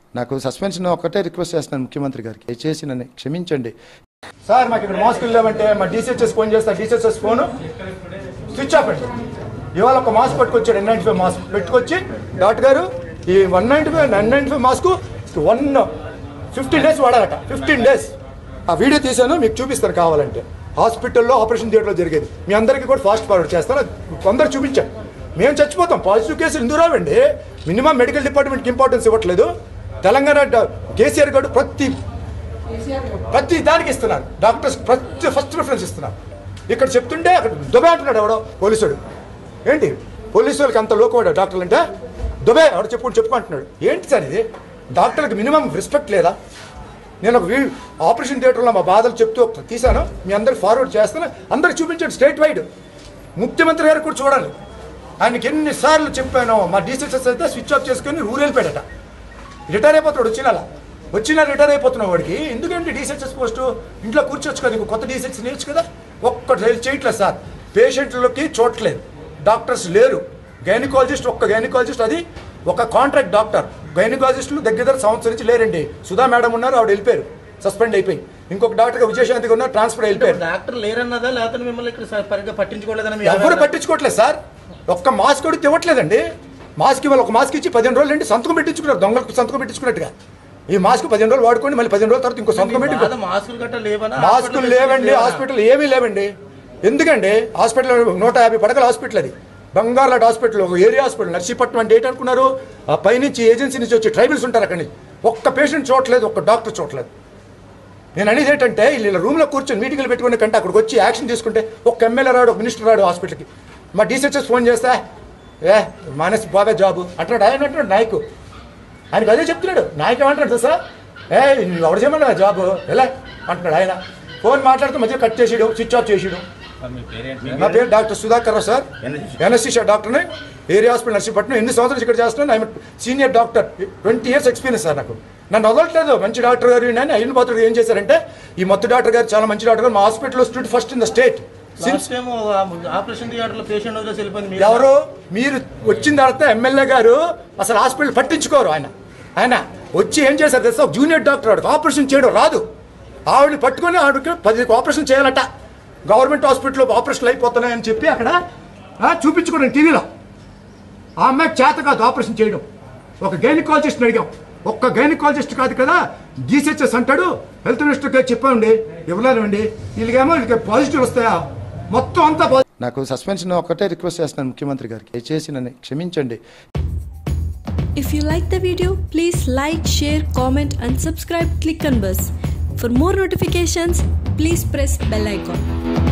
నాకు సస్పెన్షన్ ఒక్కటే రిక్వెస్ట్ చేస్తున్నాను ముఖ్యమంత్రి గారికి దయచేసి నన్ను క్షమించండి సార్ మాకు ఇక్కడ మాస్కులు లేవంటే మా డీసీహెచ్ఎస్ ఫోన్ చేస్తా డీసీహెచ్ఎస్ ఫోన్ స్విచ్ ఆఫ్ అండి ఇవాళ ఒక మాస్క్ పట్టుకొచ్చాడు ఎన్ నైన్టీ ఫైవ్ మాస్క్ పెట్టుకొచ్చి డాక్టర్ గారు ఈ one ninety five nine ninety five mask one fifteen days వాడాలట ఫిఫ్టీన్ డేస్ ఆ వీడియో తీశాను మీకు చూపిస్తాను కావాలంటే హాస్పిటల్లో ఆపరేషన్ థియేటర్లో జరిగేది మీ అందరికీ కూడా ఫాస్ట్ ఫార్వర్డ్ చేస్తాను అది కొందరు చూపించాను మేము చచ్చిపోతాం పాజిటివ్ కేసులు ఎందుకు రావండి మినిమం మెడికల్ డిపార్ట్మెంట్కి ఇంపార్టెన్స్ ఇవ్వట్లేదు తెలంగాణ డా- కేసీఆర్ గారు ప్రతి ప్రతి దానికి ఇస్తున్నారు డాక్టర్స్ ప్రతి ఫస్ట్ ప్రిఫరెన్స్ ఇస్తున్నారు ఇక్కడ చెప్తుంటే అక్కడ దుబే అంటున్నాడు ఎవడో పోలీసుడు ఏంటి పోలీసు వాళ్ళకి అంత లోకవాడు డాక్టర్లు అంటే దుబే ఎవడో చెప్పుకుంటూ చెప్పుకుంటున్నాడు ఏంటి సార్ ఇది డాక్టర్లకు మినిమం రెస్పెక్ట్ లేదా నేను ఒక వీ- ఆపరేషన్ థియేటర్లో మా బాధలు చెప్తూ ఒక తీశాను మీ అందరికి ఫార్వర్డ్ చేస్తాను అందరికి చూపించండి స్టేట్ వైడ్ ముఖ్యమంత్రి గారికి కూడా చూడాలి ఆయనకి ఎన్నిసార్లు చెప్పాను మా డీసీఎస్ఎస్ అయితే స్విచ్ ఆఫ్ చేసుకొని రూల్ వెళ్ళిపోయాడట రిటైర్ అయిపోతాడు వచ్చిన వచ్చిన రిటైర్ అయిపోతున్నావు వాడికి ఎందుకంటే డీసెక్సెస్ పోస్ట్ ఇంట్లో కూర్చోవచ్చు కదా ఇంకో కొత్త డీసెక్స్ నేర్చు కదా ఒక్కటి హెల్ప్ చేయట్లేదు సార్ పేషెంట్లకి చూడట్లేదు డాక్టర్స్ లేరు గైనకాలజిస్ట్ ఒక్క గైనకాలజిస్ట్ అది ఒక కాంట్రాక్ట్ డాక్టర్ గైనకాలజిస్టులు దగ్గర దగ్గర సంవత్సరం నుంచి లేరండి సుధా మేడం ఉన్నారు ఆవిడ వెళ్ళిపోయారు సస్పెండ్ అయిపోయి ఇంకొక డాక్టర్ విజయశాంతి ఉన్నారు ట్రాన్స్ఫర్ అయిపోయారు డాక్టర్ లేరన్నదా లేకపోతే మిమ్మల్ని ఇక్కడ స- సరిగ్గా పట్టించుకోలేదని మీ ఎవరు ఆవేదన? పట్టించుకోవట్లేదు సార్ ఒక్క మాస్క్ కూడా ఇవ్వట్లేదండి మాస్క్ ఇవాళ ఒక మాస్క్ ఇచ్చి పదిహేను రోజులు అండి సంతకం పెట్టించుకున్నారు దొంగలకు సంతకం పెట్టించుకున్నట్టుగా ఈ మాస్క్ పదిహేను రోజులు వాడుకోండి మళ్ళీ పదిహేను రోజుల తర్వాత ఇంకో సంతకం పెట్టి బాధ మాస్కులు గట్ట లేవనా మాస్కులు హాస్పిటల్ లేవండి లేవనా? హాస్పిటల్ ఏమీ లేవండి ఎందుకండి హాస్పిటల్ నూట యాభై పడకల హాస్పిటల్ అది బంగార్లాట్ హాస్పిటల్ ఒక ఏరియా హాస్పిటల్ నర్సీపట్నం అంటే ఏంటనుకున్నారు ఆ పైనుంచి ఏజెన్సీ నుంచి వచ్చి ట్రైబల్స్ ఉంటారు అక్కడి నుంచి ఒక్క పేషెంట్ చూడట్లేదు ఒక్క డాక్టర్ చూడట్లేదు నేను అనేది ఏంటంటే వీళ్ళ రూమ్లో కూర్చొని మీటింగ్లు పెట్టుకునే కంటే అక్కడికి వచ్చి యాక్షన్ తీసుకుంటే ఒక ఎమ్మెల్యే రాడు ఒక మినిస్టర్ రాడు హాస్పిటల్కి మా డీసెచ్ఎస్ ఫోన్ చేస్తే ఏ మానేసి బాబే జాబు అంటున్నాడు ఆయన అంటున్నాడు నాయకు ఆయనకు అదే చెప్తున్నాడు నాయకు ఏమంటాడు తెలుసా ఏ నువ్వు ఎవరు చేయమన్నా జాబు ఎలా అంటున్నాడు ఆయన ఫోన్ మాట్లాడుతూ మధ్య కట్ చేసాడు స్విచ్ ఆఫ్ చేసాడు నా పేరు doctor Sudhakar Rao sir NSC డాక్టర్ని ఏరియా హాస్పిటల్ నర్సీపట్నం ఎన్ని సంవత్సరాలు ఇక్కడ చేస్తున్నాను I'm senior doctor twenty years experience sir నాకు నన్ను వదలట్లేదు మంచి డాక్టర్ గారు నేను అయిన పాత్రుడు ఏం చేశారంటే ఈ మొత్తం డాక్టర్ గారు చాలా మంచి డాక్టర్ గారు మా హాస్పిటల్లో stood first in the state last time operation theatre లో పేషెంట్ వదిలేసి వెళ్ళిపోయింది మీరు. ఎవరు మీరు వచ్చిన తర్వాత ఎమ్మెల్యే గారు అసలు హాస్పిటల్ పట్టించుకోరు ఆయన ఆయన వచ్చి ఏం చేశారు తెలుసా ఒక జూనియర్ డాక్టర్ ఆవిడకి ఆపరేషన్ చేయడం రాదు ఆవిడని పట్టుకొని ఆవిడకి పది ఆపరేషన్ చేయాలట గవర్నమెంట్ హాస్పిటల్లో ఆపరేషన్లు అయిపోతున్నాయని చెప్పి అక్కడ ఆ, చూపించుకోండి టీవీలో ఆ అమ్మాయికి చేత కాదు ఆపరేషన్ చేయడం ఒక గైనకాలజిస్ట్ని అడిగాం ఒక్క గైనకాలజిస్ట్ కాదు కదా జీసీహెచ్ఎస్ అంటాడు హెల్త్ మినిస్టర్కి చెప్పామండి ఇవ్వలేదండి వీళ్ళకేమో వీళ్ళకి పాజిటివ్ వస్తాయా మొత్తం అంతా పాజిటివ్ నాకు సస్పెన్షన్ ఒక్కటే రిక్వెస్ట్ చేస్తున్నాను ముఖ్యమంత్రి గారికి దయచేసి నన్ను క్షమించండి If you like the video, please like, share, comment and subscribe click on bus. For more notifications, please press bell icon.